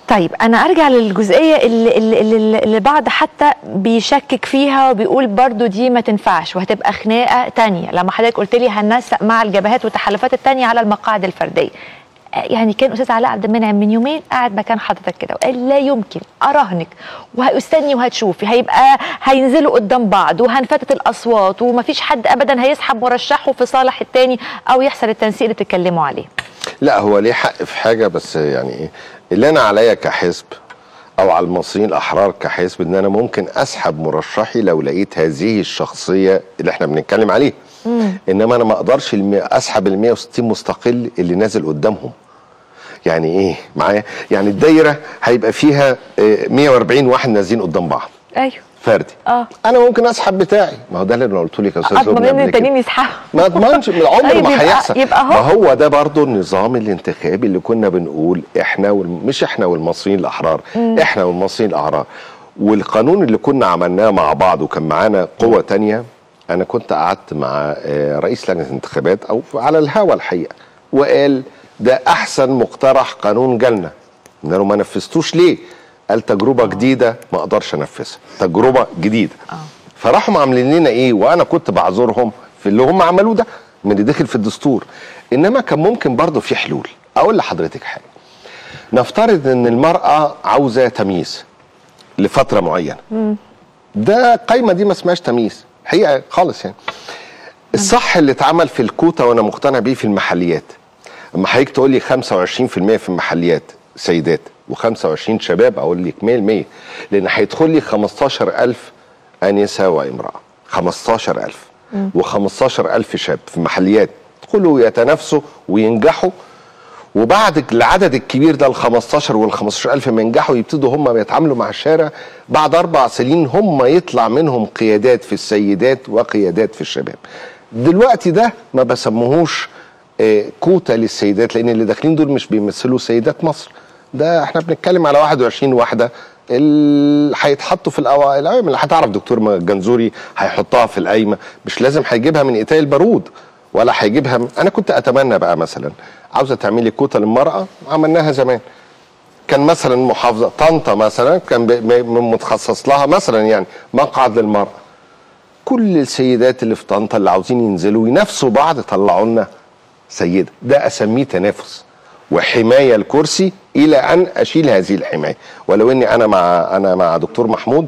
طيب انا ارجع للجزئيه اللي, اللي, اللي, اللي بعض حتى بيشكك فيها وبيقول برضو دي ما تنفعش وهتبقى خناقه تانية لما حضرتك قلت لي هننسق مع الجبهات والتحالفات التانية على المقاعد الفرديه يعني كان استاذ علاء عبد المنعم من يومين قاعد مكان حضرتك كده وقال لا يمكن اراهنك وهستني وهتشوفي هيبقى هينزلوا قدام بعض وهنفتت الاصوات ومفيش حد ابدا هيسحب مرشحه في صالح التاني او يحصل التنسيق اللي بتتكلموا عليه لا هو ليه حق في حاجه بس يعني ايه اللي انا عليا كحزب او على المصريين الاحرار كحزب ان انا ممكن اسحب مرشحي لو لقيت هذه الشخصيه اللي احنا بنتكلم عليه انما انا ما اقدرش المي... اسحب ال 160 مستقل اللي نازل قدامهم يعني ايه معايا يعني الدايره هيبقى فيها آه، 140 واحد نازلين قدام بعض ايوه فردي اه انا ممكن اسحب بتاعي ما هو ده اللي انا قلت لك يا استاذ اضمن لبنى ان قبل كده. التانيين يسحبوا ما اضمنش من عمر طيب ما يبقى- هيحصل يبقى ما هو- هو ده برضو النظام الانتخابي اللي كنا بنقول احنا وال... مش احنا والمصريين الاحرار احنا والمصريين الاحرار والقانون اللي كنا عملناه مع بعض وكان معانا قوة تانية انا كنت قعدت مع آه، رئيس لجنة الانتخابات او على الهوا الحقيقة وقال ده احسن مقترح قانون جالنا قلنا له ما نفذتوش ليه قال تجربة جديدة ما اقدرش انفذها تجربة جديدة فراحوا عاملين لنا ايه وانا كنت بعذرهم في اللي هم عملوه ده من اللي دخل في الدستور انما كان ممكن برضه في حلول اقول لحضرتك حاجه نفترض ان المراه عاوزه تمييز لفتره معينه ده القايمه دي ما اسمهاش تمييز حقيقه خالص يعني الصح اللي اتعمل في الكوتا وانا مقتنع بيه في المحليات اما حضرتك تقول لي 25% في المحليات سيدات و25 شباب اقول لك 100% لان هيدخل لي 15000 انسه وامراه 15000 و15000 شاب في المحليات يدخلوا يتنافسوا وينجحوا وبعد العدد الكبير ده ال 15 وال 15000 ما ينجحوا يبتدوا هم يتعاملوا مع الشارع بعد اربع سنين هم يطلع منهم قيادات في السيدات وقيادات في الشباب. دلوقتي ده ما بسموهوش آه، كوتا للسيدات لان اللي داخلين دول مش بيمثلوا سيدات مصر. ده احنا بنتكلم على 21 واحده اللي هيتحطوا في الاوائل الأوائل اللي هتعرف دكتور جنزوري هيحطها في القايمه مش لازم هيجيبها من ايتاي البارود ولا هيجيبها من... انا كنت اتمنى بقى مثلا عاوزه تعملي كوتا للمراه عملناها زمان كان مثلا محافظه طنطا مثلا كان ب- م- متخصص لها مثلا يعني مقعد للمراه كل السيدات اللي في طنطا اللي عاوزين ينزلوا ينافسوا بعض طلعوا لنا سيده ده اسميه تنافس وحمايه الكرسي الى ان اشيل هذه الحمايه ولو اني انا مع انا مع دكتور محمود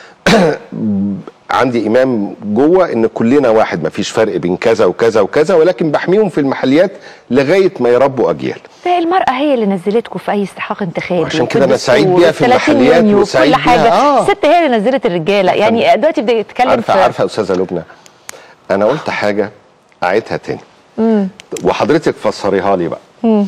عندي امام جوه ان كلنا واحد ما فيش فرق بين كذا وكذا وكذا ولكن بحميهم في المحليات لغايه ما يربوا اجيال ده المرأة هي اللي نزلتكم في أي استحقاق انتخابي وعشان وفي كده أنا الدستور سعيد بيها في وفي 30 المحليات يونيو وسعيد وكل حاجة بيها- آه. الست هي اللي نزلت الرجالة يعني دلوقتي بيتكلم عارفه في عارفه يا استاذه لبنى انا قلت حاجه اعيدها تاني وحضرتك فسريها لي بقى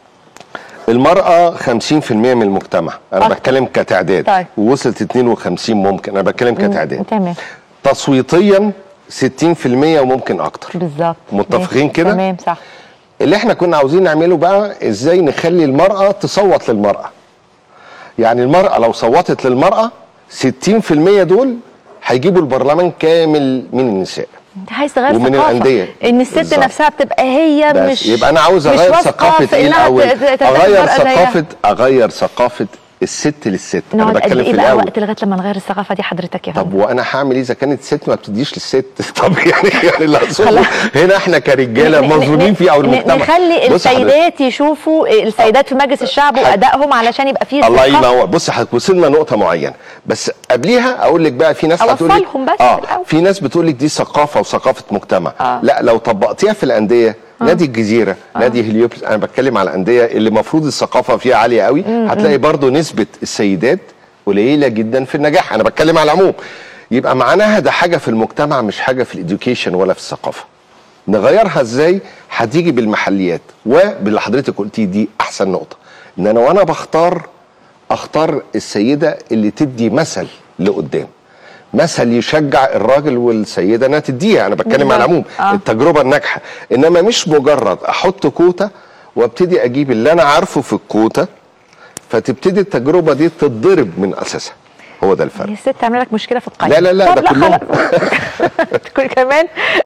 المرأة 50% من المجتمع أنا أكتر. بتكلم كتعداد طيب. ووصلت 52 ممكن أنا بتكلم كتعداد تمام تصويتيا 60% وممكن أكتر بالظبط متفقين ماشي. كده؟ تمام صح اللي احنا كنا عاوزين نعمله بقى ازاي نخلي المرأة تصوت للمرأة يعني المرأة لو صوتت للمرأة 60% دول هيجيبوا البرلمان كامل من النساء انت عايز تغير ومن ثقافة الأندية. ان الست بالظبط. نفسها بتبقى هي بس مش يبقى انا عاوز مش اغير واثقة ثقافة في ايه إنها الاول ت- ت- تتخذ اغير المرأة زيها. ثقافة اغير ثقافة الست للست انا نقعد قد بتكلم ايه في بقى الاول وقت لغايه لما نغير الثقافه دي حضرتك يا طب فندم وانا هعمل ايه اذا كانت ست ما بتديش للست طب يعني يعني اللي أقصده خلاص. هنا احنا كرجاله ن- ن- مظلومين ن- فيه او ن- المجتمع نخلي بص حضرتك. السيدات يشوفوا السيدات في مجلس الشعب وادائهم علشان يبقى فيه الله ثقة. ينور بص حضرتك وصلنا نقطه معينه بس قبليها اقول لك بقى في ناس هتقول لك أوصلهم بس اه في الأول. في ناس بتقول لك دي ثقافه وثقافه مجتمع آه. لا لو طبقتيها في الانديه نادي الجزيره نادي هليوبلس انا بتكلم على الانديه اللي المفروض الثقافه فيها عاليه قوي هتلاقي برضو نسبه السيدات قليله جدا في النجاح انا بتكلم على العموم يبقى معناها ده حاجه في المجتمع مش حاجه في الاديوكيشن ولا في الثقافه نغيرها ازاي هتيجي بالمحليات وباللي حضرتك قلتيه دي احسن نقطه ان انا وانا بختار اختار السيده اللي تدي مثل لقدام مثل يشجع الراجل والسيده انها تديها انا بتكلم على العموم آه. التجربه الناجحه انما مش مجرد احط كوتا وابتدي اجيب اللي انا عارفه في الكوتا فتبتدي التجربه دي تتضرب من اساسها هو ده الفرق هي الست تعمل لك مشكله في القايمه لا لا لا طب ده كلهم خلاص. تكون كمان